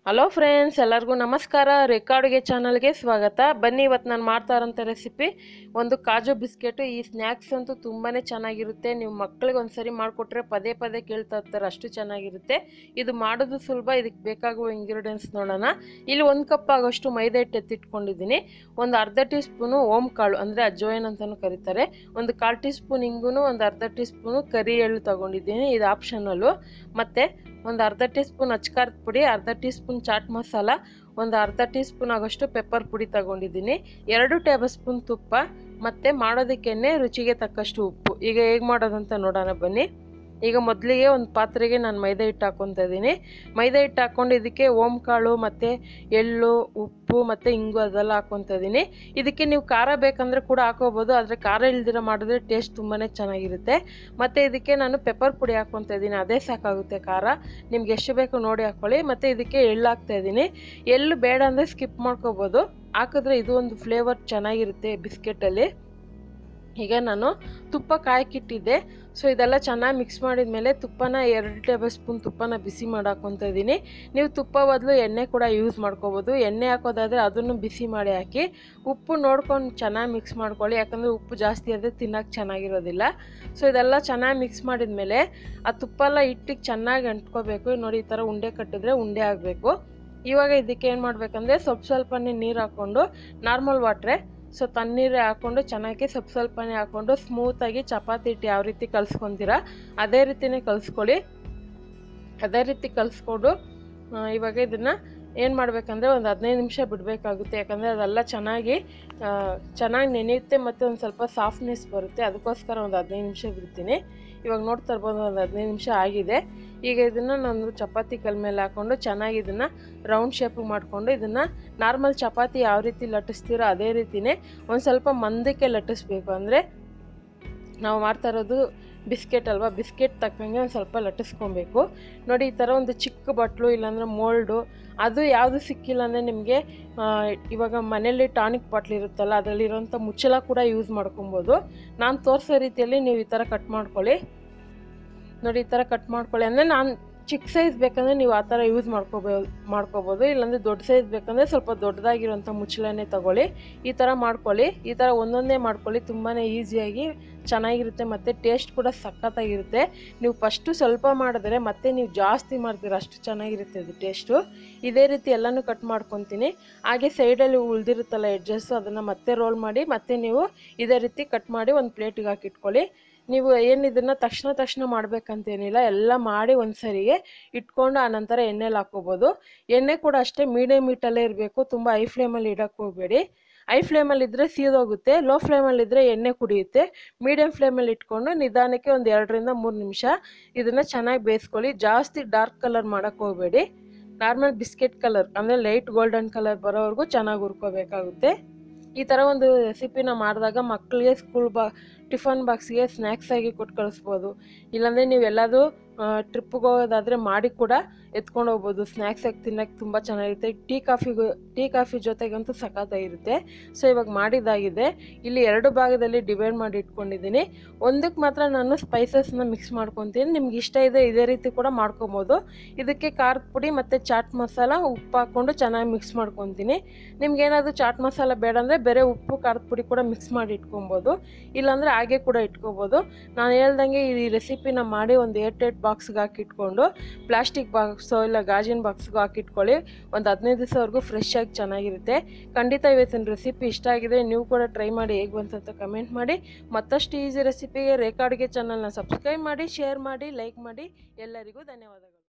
hello friends ಎಲ್ಲರಿಗೂ ನಮಸ್ಕಾರ ರೆಕಾರ್ಡ್ಗೆ ಚಾನಲ್ಗೆ ಸ್ವಾಗತ ಬನ್ನಿ ಇವತ್ತು ನಾನು ಮಾಡ್ತಾ ಇರೋಂಥ ರೆಸಿಪಿ ಒಂದು ಕಾಜು ಬಿಸ್ಕೆಟು ಈ ಸ್ನ್ಯಾಕ್ಸ್ ಅಂತೂ ತುಂಬಾ ಚೆನ್ನಾಗಿರುತ್ತೆ ನೀವು ಮಕ್ಕಳಿಗೆ ಒಂದ್ಸರಿ ಮಾಡಿಕೊಟ್ರೆ ಪದೇ ಪದೇ ಕೇಳ್ತಾ ಇರ್ತಾರೆ ಅಷ್ಟು ಚೆನ್ನಾಗಿರುತ್ತೆ ಇದು ಮಾಡೋದು ಸುಲಭ ಇದಕ್ಕೆ ಬೇಕಾಗುವ ಇಂಗ್ರೀಡಿಯೆಂಟ್ಸ್ ನೋಡೋಣ ಇಲ್ಲಿ ಒಂದು ಕಪ್ ಆಗೋಷ್ಟು ಮೈದಾ ಹಿಟ್ಟು ಎತ್ತಿಟ್ಕೊಂಡಿದ್ದೀನಿ ಒಂದು ಅರ್ಧ ಟೀ ಸ್ಪೂನು ಓಮ್ ಕಾಳು ಅಂದರೆ ಅಜ್ವಾಯಿನ್ ಅಂತಲೂ ಕರೀತಾರೆ ಒಂದು ಕಾಲು ಟೀ ಸ್ಪೂನ್ ಹಿಂಗೂ ಒಂದು ಅರ್ಧ ಟೀ ಸ್ಪೂನು ಕರಿ ಎಳ್ಳು ತೊಗೊಂಡಿದ್ದೀನಿ ಇದು ಆಪ್ಷನಲ್ಲು ಮತ್ತು ಒಂದು ಅರ್ಧ ಟೀ ಸ್ಪೂನ್ ಅಚ್ಕಾರದ ಪುಡಿ ಅರ್ಧ ಟೀ ಸ್ಪೂನ್ ಚಾಟ್ ಮಸಾಲ ಒಂದು ಅರ್ಧ ಟೀ ಸ್ಪೂನ್ ಆಗೋಷ್ಟು ಪೆಪ್ಪರ್ ಪುಡಿ ತಗೊಂಡಿದ್ದೀನಿ ಎರಡು ಟೇಬಲ್ ಸ್ಪೂನ್ ತುಪ್ಪ ಮತ್ತು ಮಾಡೋದಕ್ಕೆನೆ ರುಚಿಗೆ ತಕ್ಕಷ್ಟು ಉಪ್ಪು ಈಗ ಹೇಗೆ ಮಾಡೋದಂತ ನೋಡೋಣ ಬನ್ನಿ ಈಗ ಮೊದಲಿಗೆ ಒಂದು ಪಾತ್ರೆಗೆ ನಾನು ಮೈದಾ ಹಿಟ್ಟು ಹಾಕ್ಕೊತಾ ಇದ್ದೀನಿ ಮೈದಾ ಹಿಟ್ಟು ಹಾಕ್ಕೊಂಡು ಇದಕ್ಕೆ ಓಮ್ ಕಾಳು ಮತ್ತು ಎಳ್ಳು ಉಪ್ಪು ಮತ್ತು ಇಂಗು ಅದೆಲ್ಲ ಹಾಕ್ಕೊತಾ ಇದ್ದೀನಿ ಇದಕ್ಕೆ ನೀವು ಖಾರ ಬೇಕಂದರೆ ಕೂಡ ಹಾಕೋಬೋದು ಆದರೆ ಖಾರ ಇಲ್ದಿರ ಮಾಡಿದ್ರೆ ಟೇಸ್ಟ್ ತುಂಬಾ ಚೆನ್ನಾಗಿರುತ್ತೆ ಮತ್ತು ಇದಕ್ಕೆ ನಾನು ಪೆಪ್ಪರ್ ಪುಡಿ ಹಾಕ್ಕೊತಾ ಇದ್ದೀನಿ ಅದೇ ಸಾಕಾಗುತ್ತೆ ಖಾರ ನಿಮ್ಗೆ ಎಷ್ಟು ಬೇಕು ನೋಡಿ ಹಾಕ್ಕೊಳ್ಳಿ ಮತ್ತು ಇದಕ್ಕೆ ಎಳ್ಳು ಹಾಕ್ತಾ ಇದ್ದೀನಿ ಎಳ್ಳು ಬೇಡ ಅಂದರೆ ಸ್ಕಿಪ್ ಮಾಡ್ಕೋಬೋದು ಹಾಕಿದ್ರೆ ಇದು ಒಂದು ಫ್ಲೇವರ್ ಚೆನ್ನಾಗಿರುತ್ತೆ ಬಿಸ್ಕೆಟಲ್ಲಿ ಈಗ ನಾನು ತುಪ್ಪ ಕಾಯಕ್ಕಿಟ್ಟಿದ್ದೆ ಸೊ ಇದೆಲ್ಲ ಚೆನ್ನಾಗಿ ಮಿಕ್ಸ್ ಮಾಡಿದ ಮೇಲೆ ತುಪ್ಪನ ಎರಡು ಟೇಬಲ್ ಸ್ಪೂನ್ ತುಪ್ಪನ ಬಿಸಿ ಮಾಡಿ ಹಾಕ್ಕೊತಾ ಇದ್ದೀನಿ ನೀವು ತುಪ್ಪ ಬದಲು ಎಣ್ಣೆ ಕೂಡ ಯೂಸ್ ಮಾಡ್ಕೋಬೋದು ಎಣ್ಣೆ ಹಾಕೋದಾದರೆ ಅದನ್ನು ಬಿಸಿ ಮಾಡಿ ಹಾಕಿ ಉಪ್ಪು ನೋಡ್ಕೊಂಡು ಚೆನ್ನಾಗಿ ಮಿಕ್ಸ್ ಮಾಡ್ಕೊಳ್ಳಿ ಯಾಕಂದರೆ ಉಪ್ಪು ಜಾಸ್ತಿ ಆದರೆ ತಿನ್ನೋಕೆ ಚೆನ್ನಾಗಿರೋದಿಲ್ಲ ಸೊ ಇದೆಲ್ಲ ಚೆನ್ನಾಗಿ ಮಿಕ್ಸ್ ಮಾಡಿದ ಮೇಲೆ ಆ ತುಪ್ಪ ಎಲ್ಲ ಹಿಟ್ಟಿಗೆ ಚೆನ್ನಾಗಿ ಅಂಟ್ಕೋಬೇಕು ನೋಡಿ ಈ ಥರ ಉಂಡೆ ಕಟ್ಟಿದ್ರೆ ಉಂಡೆ ಆಗಬೇಕು ಇವಾಗ ಇದಕ್ಕೆ ಏನು ಮಾಡಬೇಕಂದ್ರೆ ಸ್ವಲ್ಪ ಸ್ವಲ್ಪನೇ ನೀರು ಹಾಕ್ಕೊಂಡು ನಾರ್ಮಲ್ ವಾಟ್ರೆ ಸೊ ತಣ್ಣೀರೇ ಹಾಕ್ಕೊಂಡು ಚೆನ್ನಾಗಿ ಸ್ವಲ್ಪ ಸ್ವಲ್ಪನೇ ಹಾಕ್ಕೊಂಡು ಸ್ಮೂತಾಗಿ ಚಪಾತಿ ಹಿಟ್ಟು ಯಾವ ರೀತಿ ಕಲಿಸ್ಕೊತೀರಾ ಅದೇ ರೀತಿನೇ ಕಲಿಸ್ಕೊಳ್ಳಿ ಅದೇ ರೀತಿ ಕಲಿಸ್ಕೊಂಡು ಇವಾಗ ಇದನ್ನು ಏನು ಮಾಡಬೇಕಂದ್ರೆ ಒಂದು ಹದಿನೈದು ನಿಮಿಷ ಬಿಡಬೇಕಾಗುತ್ತೆ ಯಾಕಂದರೆ ಅದೆಲ್ಲ ಚೆನ್ನಾಗಿ ಚೆನ್ನಾಗಿ ನೆನೆಯುತ್ತೆ ಮತ್ತು ಒಂದು ಸ್ವಲ್ಪ ಸಾಫ್ಟ್ನೆಸ್ ಬರುತ್ತೆ ಅದಕ್ಕೋಸ್ಕರ ಒಂದು ಹದಿನೈದು ನಿಮಿಷ ಬಿಡ್ತೀನಿ ಇವಾಗ ನೋಡ್ತಾ ಇರ್ಬೋದು ಒಂದು ಹದಿನೈದು ನಿಮಿಷ ಆಗಿದೆ ಈಗ ಇದನ್ನು ನಾನು ಚಪಾತಿ ಕಲ್ ಮೇಲೆ ಹಾಕ್ಕೊಂಡು ಚೆನ್ನಾಗಿ ಇದನ್ನು ರೌಂಡ್ ಶೇಪ್ ಮಾಡಿಕೊಂಡು ಇದನ್ನು ನಾರ್ಮಲ್ ಚಪಾತಿ ಯಾವ ರೀತಿ ಲಟ್ಟಿಸ್ತೀರೋ ಅದೇ ರೀತಿಯೇ ಒಂದು ಸ್ವಲ್ಪ ಮಂದಕ್ಕೆ ಲಟ್ಟಿಸ್ಬೇಕು ಅಂದರೆ ನಾವು ಮಾಡ್ತಾ ಇರೋದು ಬಿಸ್ಕೆಟ್ ಅಲ್ವಾ ಬಿಸ್ಕೆಟ್ ತಕ್ಕಂಗೆ ಒಂದು ಸ್ವಲ್ಪ ಲಟ್ಟಿಸ್ಕೊಬೇಕು ನೋಡಿ ಈ ಥರ ಒಂದು ಚಿಕ್ಕ ಬಟ್ಲು ಇಲ್ಲಾಂದ್ರೆ ಮೋಲ್ಡು ಅದು ಯಾವುದು ಸಿಕ್ಕಿಲ್ಲ ಅಂದರೆ ನಿಮಗೆ ಇವಾಗ ಮನೇಲಿ ಟಾನಿಕ್ ಬಾಟ್ಲ್ ಇರುತ್ತಲ್ಲ ಅದರಲ್ಲಿರೋಂಥ ಮುಚ್ಚಳ ಕೂಡ ಯೂಸ್ ಮಾಡ್ಕೊಬೋದು ನಾನು ತೋರಿಸೋ ರೀತಿಯಲ್ಲಿ ನೀವು ಈ ಥರ ಕಟ್ ಮಾಡ್ಕೊಳ್ಳಿ ನೋಡಿ ಈ ಥರ ಕಟ್ ಮಾಡ್ಕೊಳ್ಳಿ ಅಂದರೆ ನಾನು ಚಿಕ್ಕ ಸೈಜ್ ಬೇಕಂದರೆ ನೀವು ಆ ಥರ ಯೂಸ್ ಮಾಡ್ಕೋಬೋದು ಮಾಡ್ಕೋಬೋದು ಇಲ್ಲಾಂದರೆ ದೊಡ್ಡ ಸೈಜ್ ಬೇಕಂದರೆ ಸ್ವಲ್ಪ ದೊಡ್ಡದಾಗಿರೋಂಥ ಮುಚ್ಚಳನೇ ತಗೊಳ್ಳಿ ಈ ಥರ ಮಾಡ್ಕೊಳ್ಳಿ ಈ ಥರ ಒಂದೊಂದೇ ಮಾಡ್ಕೊಳ್ಳಿ ತುಂಬಾ ಈಸಿಯಾಗಿ ಚೆನ್ನಾಗಿರುತ್ತೆ ಮತ್ತು ಟೇಸ್ಟ್ ಕೂಡ ಸಖತ್ತಾಗಿರುತ್ತೆ ನೀವು ಫಸ್ಟು ಸ್ವಲ್ಪ ಮಾಡಿದ್ರೆ ಮತ್ತೆ ನೀವು ಜಾಸ್ತಿ ಮಾಡ್ತೀರ ಅಷ್ಟು ಚೆನ್ನಾಗಿರುತ್ತೆ ಅದು ಟೇಸ್ಟು ಇದೇ ರೀತಿ ಎಲ್ಲನೂ ಕಟ್ ಮಾಡ್ಕೊತೀನಿ ಹಾಗೆ ಸೈಡಲ್ಲಿ ಉಳಿದಿರುತ್ತಲ್ಲ ಎಡ್ಜಸ್ಸು ಅದನ್ನು ಮತ್ತೆ ರೋಲ್ ಮಾಡಿ ಮತ್ತೆ ನೀವು ಇದೇ ರೀತಿ ಕಟ್ ಮಾಡಿ ಒಂದು ಪ್ಲೇಟಿಗೆ ಹಾಕಿಟ್ಕೊಳ್ಳಿ ನೀವು ಏನು ಇದನ್ನು ತಕ್ಷಣ ತಕ್ಷಣ ಮಾಡಬೇಕಂತೇನಿಲ್ಲ ಎಲ್ಲ ಮಾಡಿ ಒಂದು ಸರಿಗೆ ಇಟ್ಕೊಂಡು ಆನಂತರ ಎಣ್ಣೆಲಿ ಹಾಕ್ಕೋಬೋದು ಎಣ್ಣೆ ಕೂಡ ಅಷ್ಟೇ ಮೀಡಿಯಮ್ ಹೀಟಲ್ಲೇ ಇರಬೇಕು ತುಂಬ ಹೈ ಫ್ಲೇಮಲ್ಲಿ ಇಡೋಕ್ಕೆ ಹೋಗಬೇಡಿ ಹೈ ಫ್ಲೇಮಲ್ಲಿ ಇದ್ದರೆ ಸೀದೋಗುತ್ತೆ ಲೋ ಫ್ಲೇಮಲ್ಲಿ ಇದ್ದರೆ ಎಣ್ಣೆ ಕುಡಿಯುತ್ತೆ ಮೀಡಿಯಮ್ ಫ್ಲೇಮಲ್ಲಿ ಇಟ್ಕೊಂಡು ನಿಧಾನಕ್ಕೆ ಒಂದು ಎರಡರಿಂದ ಮೂರು ನಿಮಿಷ ಇದನ್ನು ಚೆನ್ನಾಗಿ ಬೇಯಿಸ್ಕೊಳ್ಳಿ ಜಾಸ್ತಿ ಡಾರ್ಕ್ ಕಲರ್ ಮಾಡೋಕ್ಕೆ ಹೋಗಬೇಡಿ ನಾರ್ಮಲ್ ಬಿಸ್ಕೆಟ್ ಕಲರ್ ಅಂದರೆ ಲೈಟ್ ಗೋಲ್ಡನ್ ಕಲರ್ ಬರೋವರೆಗೂ ಚೆನ್ನಾಗಿ ಹುರ್ಕೋಬೇಕಾಗುತ್ತೆ ಈ ಥರ ಒಂದು ರೆಸಿಪಿನ ಮಾಡಿದಾಗ ಮಕ್ಕಳಿಗೆ ಸ್ಕೂಲ್ ಬಾ ಟಿಫನ್ ಬಾಕ್ಸ್ಗೆ ಸ್ನ್ಯಾಕ್ಸ್ ಆಗಿ ಕೊಟ್ಟು ಕಳಿಸ್ಬೋದು ಇಲ್ಲಾಂದರೆ ನೀವು ಎಲ್ಲಾದರೂ ಟ್ರಿಪ್ಪಿಗೆ ಹೋಗೋದಾದರೆ ಮಾಡಿ ಕೂಡ ಎತ್ಕೊಂಡು ಹೋಗ್ಬೋದು ಸ್ನ್ಯಾಕ್ಸ್ ಆಗಿ ತಿನ್ನೋಕ್ಕೆ ತುಂಬ ಚೆನ್ನಾಗಿರುತ್ತೆ ಟೀ ಕಾಫಿಗೂ ಟೀ ಕಾಫಿ ಜೊತೆಗಂತೂ ಸಖತ್ತಾಗಿರುತ್ತೆ ಸೊ ಇವಾಗ ಮಾಡಿದ್ದಾಗಿದೆ ಇಲ್ಲಿ ಎರಡು ಭಾಗದಲ್ಲಿ ಡಿವೈಡ್ ಮಾಡಿ ಇಟ್ಕೊಂಡಿದ್ದೀನಿ ಒಂದಕ್ಕೆ ಮಾತ್ರ ನಾನು ಸ್ಪೈಸಸ್ನ ಮಿಕ್ಸ್ ಮಾಡ್ಕೊತೀನಿ ನಿಮ್ಗೆ ಇಷ್ಟ ಇದೆ ಇದೇ ರೀತಿ ಕೂಡ ಮಾಡ್ಕೊಬೋದು ಇದಕ್ಕೆ ಖಾರದ ಪುಡಿ ಮತ್ತು ಚಾಟ್ ಮಸಾಲ ಉಪ್ಪು ಹಾಕ್ಕೊಂಡು ಚೆನ್ನಾಗಿ ಮಿಕ್ಸ್ ಮಾಡ್ಕೊತೀನಿ ನಿಮ್ಗೇನಾದರೂ ಚಾಟ್ ಮಸಾಲ ಬೇಡ ಅಂದರೆ ಬೇರೆ ಉಪ್ಪು ಖಾರದ ಪುಡಿ ಕೂಡ ಮಿಕ್ಸ್ ಮಾಡಿ ಇಟ್ಕೊಬೋದು ಇಲ್ಲಾಂದರೆ ಹಾಗೆ ಕೂಡ ಇಟ್ಕೋಬೋದು ನಾನು ಹೇಳ್ದಂಗೆ ಈ ರೆಸಿಪಿನ ಮಾಡಿ ಒಂದು ಏಟ್ ಏಟ್ ಬಾಕ್ಸ್ಗೆ ಹಾಕಿಟ್ಕೊಂಡು ಪ್ಲಾಸ್ಟಿಕ್ ಬಾಕ್ಸೋ ಇಲ್ಲ ಗಾಜಿನ ಬಾಕ್ಸ್ಗೂ ಹಾಕಿಟ್ಕೊಳ್ಳಿ ಒಂದು ಹದಿನೈದು ದಿವಸವರೆಗೂ ಫ್ರೆಶ್ ಆಗಿ ಚೆನ್ನಾಗಿರುತ್ತೆ ಖಂಡಿತ ಇವತ್ತಿನ ರೆಸಿಪಿ ಇಷ್ಟ ಆಗಿದೆ ನೀವು ಕೂಡ ಟ್ರೈ ಮಾಡಿ ಹೇಗೆ ಬಂತಂತ ಕಮೆಂಟ್ ಮಾಡಿ ಮತ್ತಷ್ಟು ಈಸಿ ರೆಸಿಪಿಗೆ ರೇಖಾಡ್ಗೆ ಚಾನಲ್ನ ಸಬ್ಸ್ಕ್ರೈಬ್ ಮಾಡಿ ಶೇರ್ ಮಾಡಿ ಲೈಕ್ ಮಾಡಿ ಎಲ್ಲರಿಗೂ ಧನ್ಯವಾದಗಳು